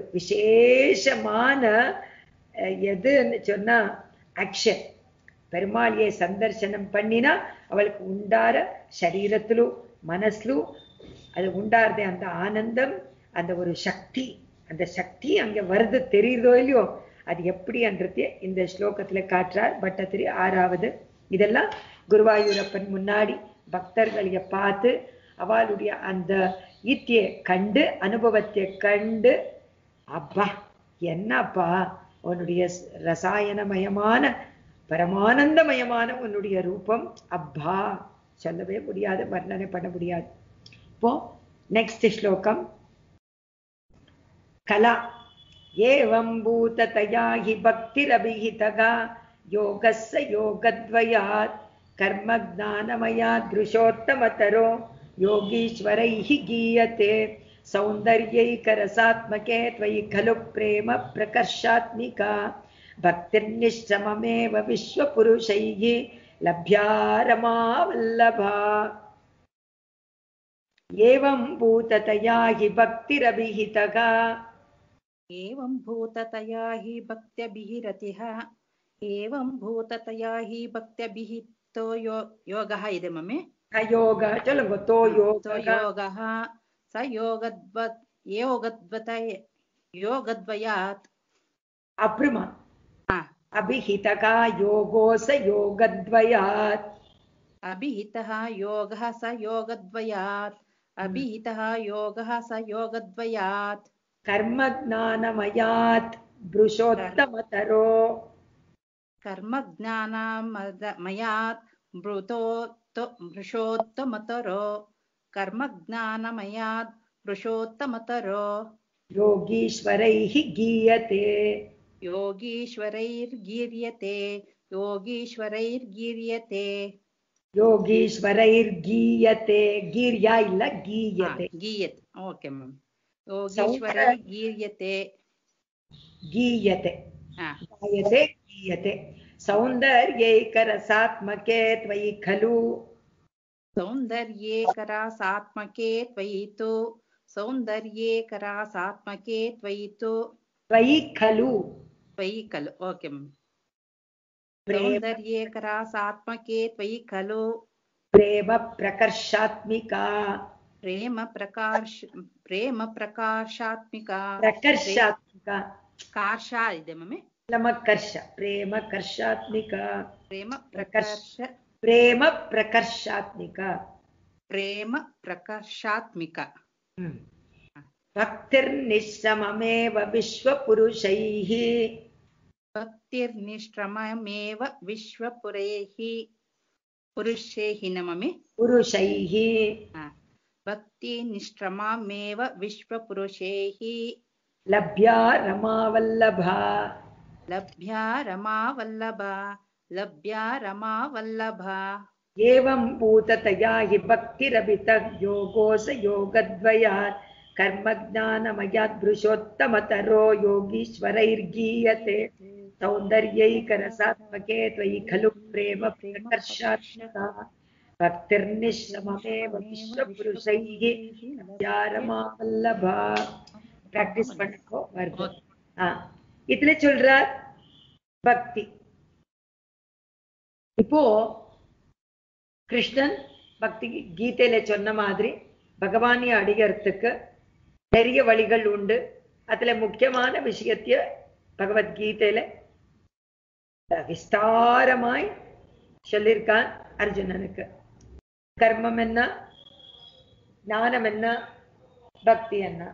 விசேஷமான அஹ், எதுன்னு சொன்னா ஆக்ஷன் பெருமாளியை சந்தர்சனம் பண்ணினா அவளுக்கு உண்டார சரீரத்திலும் மனசுலும் அது உண்டாருதே அந்த ஆனந்தம் அந்த ஒரு சக்தி அந்த சக்தி அங்க வருது தெரியுதோ இல்லையோ அது எப்படின்றதே இந்த ஸ்லோகத்துல காட்டுறார் பட்டத்திரி ஆறாவது இதெல்லாம் குருவாயூரப்பன் முன்னாடி பக்தர்களை பார்த்து அவளுடைய அந்த ஈத்தியை கண்டு அனுபவத்தை கண்டு அப்பா என்னப்பா உன்னுடைய ஸ்- ரசாயனமயமான பரமானந்தமயமான உன்னுடைய ரூபம் அப்பா சொல்லவே முடியாது வர்ணனை பண்ண முடியாது இப்போ நெக்ஸ்ட் ஸ்லோகம் கலா ஏவம் பூததயா ஹி பக்திரபிஹிதகா யோகஸ்ஸ யோகத்வயாத் கர்ம ஜானமயாத் திருஷோத்தமதரோ யோகீஸ்வரைः गीयते सौन्दर्यैकरसात्मके त्वयि खलु प्रेम प्रकर्षात्मिका भक्तिर्निश्चममेव विश्वपुरुषैः लभ्या रमावल्लभा एवं भूततया हि भक्तिरभिहितगा एवं भूततया हि भक्त्यभिरतिः एवं भूततया हि भक्त्यभिहितो यो योगः इति ममे योग चलो तो योग तो योगः स योगद्व योगद्वतय योगद्वयात् अप्रमा हा, अभिहितका योगो स योगद्वयात् अभिहितः योगः स योगद्वयात् अभिहितः योगः स योगद्वयात् கர்ம ஜானமயாத் புருஷோத்தமதரோ कर्मज्ञानमयात् मृतोत्त मृषोत्तमतरो कर्मज्ञानमयात् मृषोत्तमतरो योगीश्वरैः गीयते योगीश्वरैर्गीर्यते योगीश्वरैर्गीर्यते योगीश्वरैर्गीयते गीर्या इल्ल हा, गीयते गीयते ओके मैम् योगीश्वरैर्गीर्यते गीयते हा, गायते गीयते सौन्दर्यैकरसात्मके त्वयि खलु सौन्दर्ये करासात्मके त्वयि तु सौन्दर्ये करासात्मके त्वयि तु त्वयि खलु त्वयि खलु ओके मैम् प्रेम सौन्दर्ये करासात्मके त्वयि खलु प्रेम प्रकर्षात्मिका प्रेम प्रकाश प्रेम प्रकाशात्मिका प्रकर्षात्मिका कार्षा ಇದೆ ಮಮ್ಮಿ प्रेमकर्ष प्रेम कर्षात्मिका ಪ್ರೇಮ ಪ್ರಕರ್ಷ. ಪ್ರಕರ್ಷ प्रेम प्रकर्षात्मिका ಪ್ರೇಮ ಪ್ರಕರ್ಷಾತ್ಮಿಕ हम्म। भक्तिर्निश्रममेव विश्वपुरुषैः ಭಕ್ತಿರ್ನಿಷ್ಟ್ರಮಮೇವ ವಿಶ್ವಪುರೈಃ ಪುರುಷೈಃ ನಮಮಿ पुरुषैः ಭಕ್ತಿ ನಿಷ್ಟ್ರಮಮೇವ ವಿಶ್ವಪುರುಷೈಃ लभ्या रमावल्लभा ಲಭ್ಯಾ ರಮಾವಲ್ಲಭ ಲಭ್ಯಾ ರಮಾವಲ್ಲಭ एवं भूततया हि भक्तिरभितः योगो स योगद्वयात् कर्मज्ञानमयात् दृशोत्तमतरो योगीश्वरैर्गीयते सौन्दर्यैकरसात्मके त्वयि खलु प्रेम प्रकर्षात्मका भक्तिर्निश्रममेव विश्वपुरुषैः या रमावल्लभा பிராக்டிஸ் பண்ணிக்கோ வருது ஆ இதுல சொல்றார் பக்தி இப்போ கிருஷ்ணன் பக்தி கீதையில சொன்ன மாதிரி பகவானை அடிகிறதுக்கு நிறைய வழிகள் உண்டு அதுல முக்கியமான விஷயத்தைய பகவத்கீதையில விஸ்தாரமாய் சொல்லியிருக்கான் அர்ஜுனனுக்கு கர்மம் என்ன ஞானம் என்ன பக்தி என்ன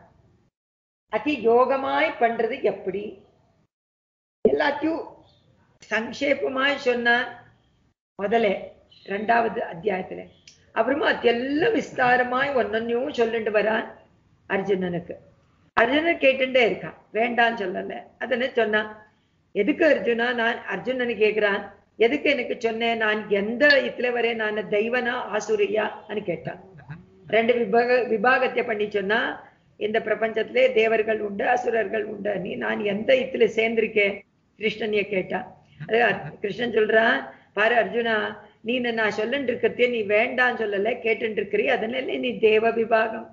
அதி யோகமாய் பண்றது எப்படி எல்லாத்தையும் சங்கேபமாய் சொன்னான் முதல்ல ரெண்டாவது அத்தியாயத்துல அப்புறமா அதெல்லாம் விஸ்தாரமாய் ஒன்னொன்னையும் சொல்லிட்டு வரான் அர்ஜுனனுக்கு அர்ஜுனன் கேட்டுட்டே இருக்கான் வேண்டான்னு சொல்லல அதனை சொன்னான் எதுக்கு அர்ஜுனா நான் அர்ஜுனன் கேக்குறான் எதுக்கு எனக்கு சொன்னேன் நான் எந்த இதுல வரேன் நான் தெய்வனா ஆசுரியான்னு கேட்டான் ரெண்டு விபாக விபாகத்தை பண்ணி சொன்னா இந்த பிரபஞ்சத்திலே தேவர்கள் உண்டு அசுரர்கள் உண்டு நீ நான் எந்த இதுல சேர்ந்திருக்கேன் கிருஷ்ணனைய கேட்டான் அது அர்- கிருஷ்ணன் சொல்றான் பாரு அர்ஜுனா நீ நான் சொல்லிட்டு இருக்கிறதே நீ வேண்டான்னு சொல்லல கேட்டுட்டு இருக்கிறீ அதனால நீ தேவ விபாகம்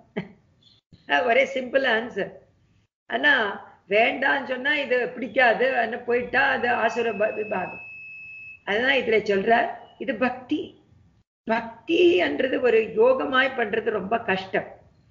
அஹ் ஒரே சிம்பிள் ஆன்சர் ஆனா வேண்டான்னு சொன்னா இது பிடிக்காது ஆனா போயிட்டா அது ஆசுர ப- விபாகம் அதுதான் இதுல சொல்ற இது பக்தி பக்தி என்றது ஒரு யோகமாய் பண்றது ரொம்ப கஷ்டம்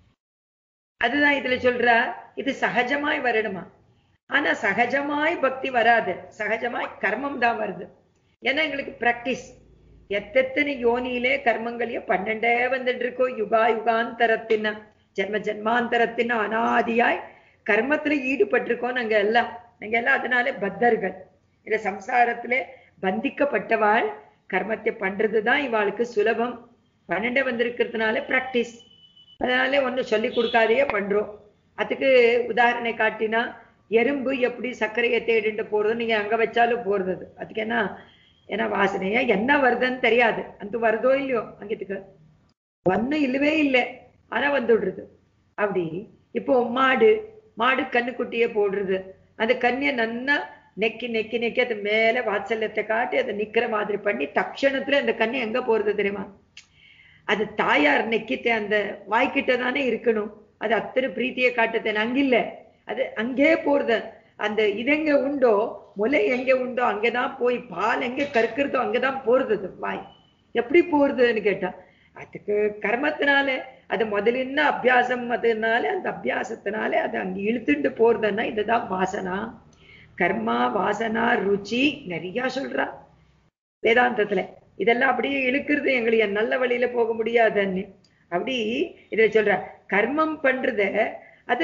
அதுதான் இதுல சொல்ற இது சகஜமாய் வரணுமா ஆனா சகஜமாய் பக்தி வராது சகஜமாய் கர்மம் தான் வருது ஏன்னா எங்களுக்கு பிராக்டிஸ் எத்தனை யோனியிலே கர்மங்களையே பன்னெண்டே வந்துட்டு இருக்கோ யுகா யுகாந்தரத்தின ஜென்ம ஜென்மாந்தரத்தின அனாதியாய் கர்மத்துல ஈடுபட்டிருக்கோம் நாங்க எல்லாம் நாங்க எல்லாம் அதனாலே பத்தர்கள் இந்த சம்சாரத்திலே பந்திக்கப்பட்டவாள் கர்மத்தை பண்றதுதான் இவாளுக்கு சுலபம் பன்னெண்டே வந்திருக்கிறதுனால பிராக்டிஸ் அதனாலே ஒண்ணும் சொல்லி கொடுக்காதையே பண்றோம் அதுக்கு உதாரணை காட்டினா எறும்பு எப்படி சர்க்கரையை தேடிட்டு போறது நீங்க அங்க வச்சாலும் போறது அதுக்கு என்ன ஏன்னா வாசனையா என்ன வருதுன்னு தெரியாது அந்த வருதோ இல்லையோ அங்கத்துக்கு ஒன்னும் இல்லவே இல்லை ஆனா வந்துடுறது அப்படி இப்போ மாடு மாடு கண்ணுக்குட்டியே போடுறது அந்த கண்ணிய நன்னா நெக்கி நெக்கி நெக்கி அது மேல வாத்சல்யத்தை காட்டி அதை நிக்கிற மாதிரி பண்ணி தக்ஷணத்துல அந்த கண்ணி எங்க போறது தெரியுமா அது தாயார் நெக்கித்த அந்த வாய்க்கிட்ட தானே இருக்கணும் அது அத்தனை பிரீத்தியை காட்டுத்தேன் அங்கில்ல அது அங்கே போறது அந்த இதெங்க உண்டோ முலை எங்க உண்டோ அங்கதான் போய் பால் எங்க கற்கிறதோ அங்கதான் போறது அது வாய் எப்படி போறதுன்னு கேட்டா அதுக்கு கர்மத்தினால அது முதலின்ன அபியாசம் அதனால அந்த அபியாசத்தினால அது அங்க இழுத்துட்டு போறதுன்னா இதுதான் வாசனா கர்மா வாசனா ருச்சி நிறைய சொல்றா வேதாந்தத்துல இதெல்லாம் அப்படியே இழுக்கிறது எங்களுக்கு நல்ல வழியில போக முடியாதுன்னு அப்படி இதுல சொல்ற கர்மம் பண்றத அது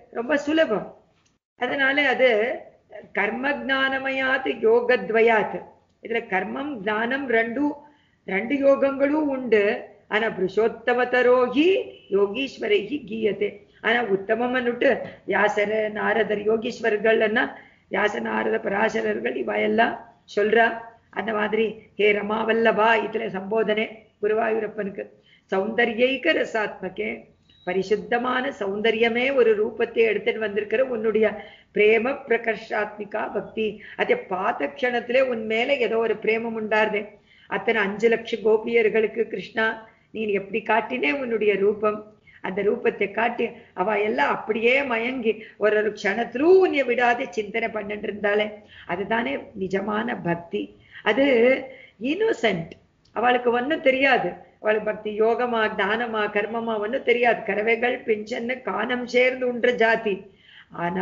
ரொம்ப சுலபம் அதனால அது கர்ம ஜானமயாத் யோகத்வயாத் இதுல கர்மம் ஞானம் ரெண்டு ரெண்டு யோகங்களும் உண்டு ஆனா புருஷோத்தமதரோகி யோகீஸ்வரைகி கீயತೆ ஆனா உத்தமம் அன்னுட்டு வியாசர் நாரதர் யோகீஸ்வரர்கள் வியாச நாரத பராசரர்கள் இவ எல்லாம் சொல்றா அந்த மாதிரி ஹே ரமாவல்லபா இதுல சம்போதனை குருவாயூரப்பனுக்கு சௌந்தர்யைக ரசாத்மகே பரிசுத்தமான சௌந்தரியமே ஒரு ரூபத்தை எடுத்துட்டு வந்திருக்கிற உன்னுடைய பிரேம பிரகர்ஷாத்மிகா பக்தி அதை பார்த்த க்ஷணத்திலே உன் மேல ஏதோ ஒரு பிரேமம் உண்டாருதே அத்தனை அஞ்சு லட்சம் கோபியர்களுக்கு கிருஷ்ணா நீ எப்படி காட்டினே உன்னுடைய ரூபம் அந்த ரூபத்தை காட்டி அவ எல்லாம் அப்படியே மயங்கி ஒரு ஒரு க்ஷணத்திலும் உன்னை விடாத சிந்தனை பண்ணிட்டு இருந்தாளே அதுதானே நிஜமான பக்தி அது இன்னோசென்ட் அவளுக்கு ஒன்றும் தெரியாது அவளுக்கு பக்தி யோகமா தானமா கர்மமா ஒன்றும் தெரியாது கறவைகள் பிஞ்சன்னு காணம் சேர்ந்து உன்ற ஜாதி ஆனா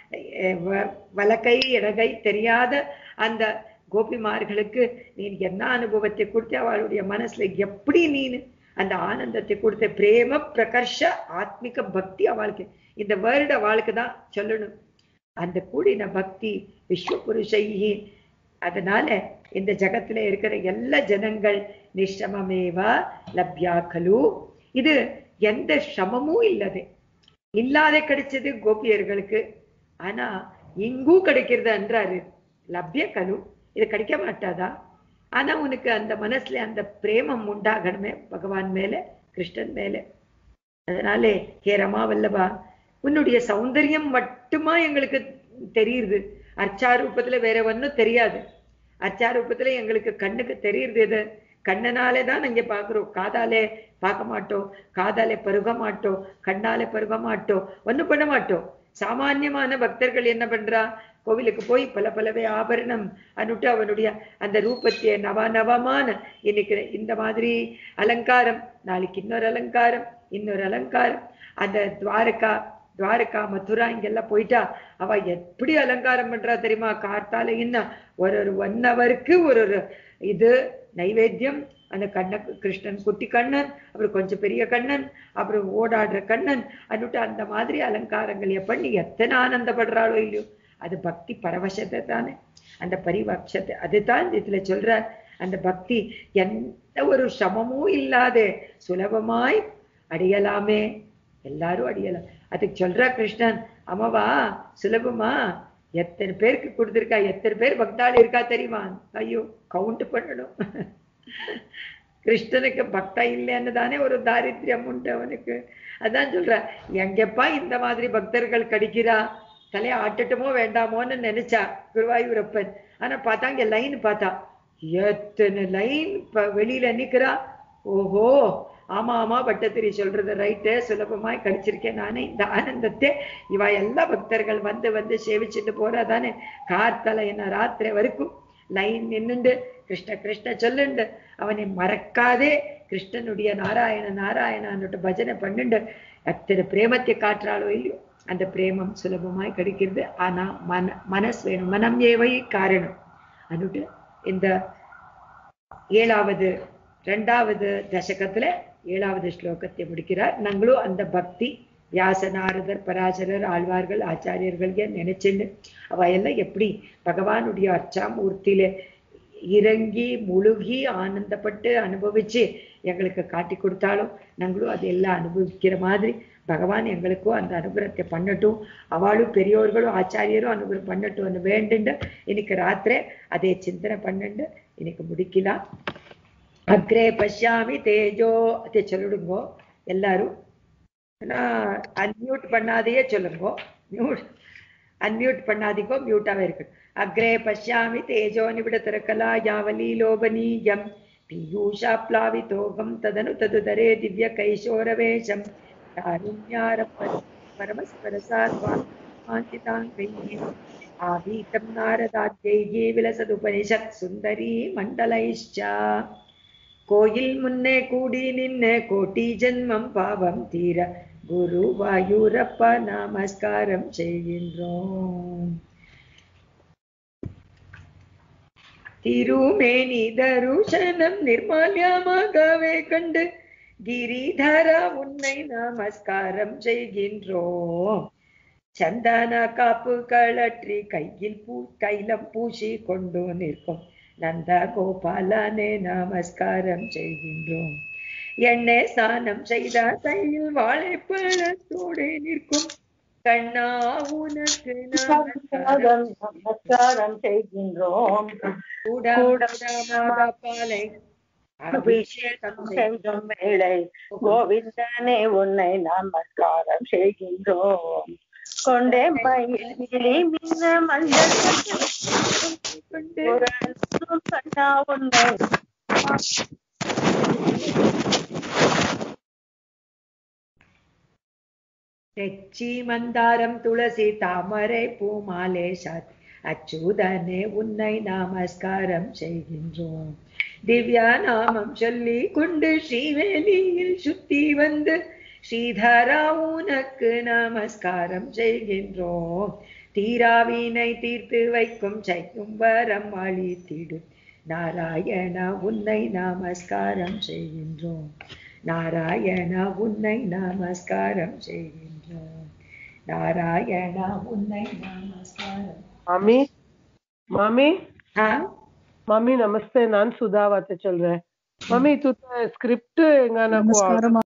அஹ் வ- வலக்கை இடகை தெரியாத அந்த கோபிமார்களுக்கு நீ என்ன அனுபவத்தை கொடுத்து அவளுடைய மனசுல எப்படி நீனு அந்த ஆனந்தத்தை கொடுத்த பிரேம பிரகர்ஷ ஆத்மிக பக்தி அவளுக்கு இந்த வேர்டு அவளுக்கு தான் சொல்லணும் அந்த கூடின பக்தி விஸ்வ புருஷைஹி அதனால இந்த ஜகத்துல இருக்கிற எல்லா ஜனங்கள் நிஷ்டமமேவா லப்யா கலு இது எந்த சிரமமும் இல்லது இல்லாத கிடைச்சது கோபியர்களுக்கு ஆனா இங்கும் கிடைக்கிறது என்றாரு லப்ய கலு இது கிடைக்க மாட்டாதா ஆனா உனக்கு அந்த மனசுல அந்த பிரேமம் உண்டாகணுமே பகவான் மேல கிருஷ்ணன் மேல அதனாலே ஹே ரமா வல்லபா உன்னுடைய சௌந்தரியம் மட்டுமா எங்களுக்கு தெரியுது அர்ச்சாரூபத்துல வேற ஒண்ணும் தெரியாது அர்ச்சாரூபத்துல எங்களுக்கு கண்ணுக்கு தெரியுது எது கண்ணனாலே தான் இங்க பாக்குறோம் காதாலே பார்க்க மாட்டோம் காதாலே பருக மாட்டோம் கண்ணாலே பருக மாட்டோம் ஒண்ணும் பண்ண மாட்டோம் சாமான்யமான பக்தர்கள் என்ன பண்றா கோவிலுக்கு போய் பல பலவே ஆபரணம் அனுட்டு அவனுடைய அந்த ரூபத்தை நவ நவமான இன்னைக்கு இந்த மாதிரி அலங்காரம் நாளைக்கு இன்னொரு அலங்காரம் இன்னொரு அலங்காரம் அந்த துவாரகா துவாரகா மதுரா இங்கெல்லாம் போயிட்டா அவ எப்படி அலங்காரம் பண்றா தெரியுமா கார்த்தால இன்னும் ஒரு ஒரு ஒன் ஹவருக்கு ஒரு ஒரு இது நைவேத்தியம் அந்த கண்ண கிருஷ்ணன் குட்டி கண்ணன் அப்புறம் கொஞ்சம் பெரிய கண்ணன் அப்புறம் ஓடாடுற கண்ணன் அன்னுட்டு அந்த மாதிரி அலங்காரங்களை பண்ணி எத்தனை ஆனந்தப்படுறாளோ இல்லையோ அது பக்தி பரவசத்தை தானே அந்த பரிவட்சத்தை அதுதான் இதுல சொல்ற அந்த பக்தி எந்த ஒரு சிரமமும் இல்லாத சுலபமாய் அடையலாமே எல்லாரும் அடையலாம் அதுக்கு சொல்றா கிருஷ்ணன் அம்மாவா சுலபமா எத்தனை பேருக்கு கொடுத்திருக்கா எத்தனை பேர் பக்தாள் இருக்கா தெரியுமா ஐயோ கவுண்ட் பண்ணணும் கிருஷ்ணனுக்கு பக்தா இல்லைன்னு தானே ஒரு தாரித்யம் உண்டு அவனுக்கு அதான் சொல்ற எங்கப்பா இந்த மாதிரி பக்தர்கள் கிடைக்கிறா தலையை ஆட்டட்டுமோ வேண்டாமோன்னு நினைச்சா குருவாயூரப்பன் ஆனா பார்த்தா இங்க லைன் பார்த்தா எத்தனை லைன் வெளியில நிக்கிறா ஓஹோ ஆமா ஆமா பட்டத்திரி சொல்றது ரைட்டு சுலபமாய் கிடைச்சிருக்கேன் நானே இந்த ஆனந்தத்தை இவ எல்லா பக்தர்கள் வந்து வந்து சேவிச்சுட்டு போறா தானே கார்த்தலை என்ன ராத்திரி வரைக்கும் லைன் நின்னுண்டு கிருஷ்ண கிருஷ்ண சொல்லுண்டு அவனை மறக்காதே கிருஷ்ணனுடைய நாராயண நாராயணன்னுட்டு பஜனை பண்ணுண்டு அத்தனை பிரேமத்தை காட்டுறாளோ இல்லையோ அந்த பிரேமம் சுலபமாய் கிடைக்கிறது ஆனா மன மனசு வேணும் மனம் ஏவை காரணம் அன்னுட்டு இந்த ஏழாவது ரெண்டாவது தசகத்துல ஏழாவது ஸ்லோகத்தை முடிக்கிறார் நாங்களும் அந்த பக்தி வியாச நாரதர் பராசரர் ஆழ்வார்கள் ஆச்சாரியர்களே நினைச்சுன்னு அவ எல்லாம் எப்படி பகவானுடைய அர்ச்சாமூர்த்தியில இறங்கி முழுகி ஆனந்தப்பட்டு அனுபவிச்சு எங்களுக்கு காட்டி கொடுத்தாலும் நாங்களும் அதெல்லாம் அனுபவிக்கிற மாதிரி பகவான் எங்களுக்கும் அந்த அனுகிரகத்தை பண்ணட்டும் அவளும் பெரியோர்களும் ஆச்சாரியரும் அனுகிரகம் பண்ணட்டும் வேண்டுண்டு இன்னைக்கு ராத்திரி அதே சிந்தனை பண்ணுண்டு இன்னைக்கு முடிக்கலாம் அக்ரே பஷ்யாமி தேஜோ அதை சொல்லிடுங்கோ எல்லாரும் அன்மியூட் பண்ணாதையே சொல்லுங்கோ மியூட் அன்மியூட் பண்ணாதீங்கோ மியூட்டாவே இருக்கு அக்ரே பஷ்யாமி தேஜோ நிபிடதரகலா யாவலி லோபனீயம் பீயூஷாப்லாவிதோகம் ததனு ததுதரே திவ்ய கைசோரவேஷம் परमस्परसात्वान्तिताङ्गैः आवीतं नारदाद्यैः विलसदुपनिषत् सुन्दरी मण्डलैश्च கோயில் முன்னே கூடி நின்ன கோட்டி ஜென்மம் பாவம் தீர குரு வாயூரப்ப நமஸ்காரம் செய்கின்றோம் திருமேனி தருஷனம் நிர்மால்யமாகவே கண்டு கிரிதரா உன்னை நமஸ்காரம் செய்கின்றோம் சந்தன காப்பு கழற்றி கையில் பூ கைலம் பூசி கொண்டு நிற்கும் நந்த கோபாலனே நமஸ்காரம் செய்கின்றோம் எண்ணெய் ஸ்நானம் செய்த கையில் வாழைப்பழத்தோடு நிற்கும் கண்ணா உனக்கு நமஸ்காரம் நமஸ்காரம் செய்கின்றோம் கூடமாத பாலை அபிஷேகம் அபிஷேகம் செய்யும் வேளை கோவிந்தனே உன்னை நமஸ்காரம் செய்கின்றோம் கொண்டே மயில் விழி மின்ன மஞ்சள் கொண்டு உரசும் கண்ணா உன்னை தெச்சி மந்தாரம் துளசி தாமரை பூமாலே சாத் அச்சுதனே உன்னை நமஸ்காரம் செய்கின்றோம் திவ்யா நாமம் சொல்லி கொண்டு ஸ்ரீவேலியில் சுத்தி வந்து ஸ்ரீதரா உனக்கு நமஸ்காரம் செய்கின்றோம் தீராவினை தீர்த்து வைக்கும் செய்யும் வரம் அளித்திடும் நாராயணா உன்னை நமஸ்காரம் செய்கின்றோம் நாராயணா உன்னை நமஸ்காரம் செய்கின்றோம் நாராயணா உன்னை நமஸ்காரம் मामी मामी हाँ मामी नमस्ते नान सुधा वाते चल रहा है मम्मी तू स्क्रिप्ट ಹೆಂಗ ನಮಸ್ಕಾರ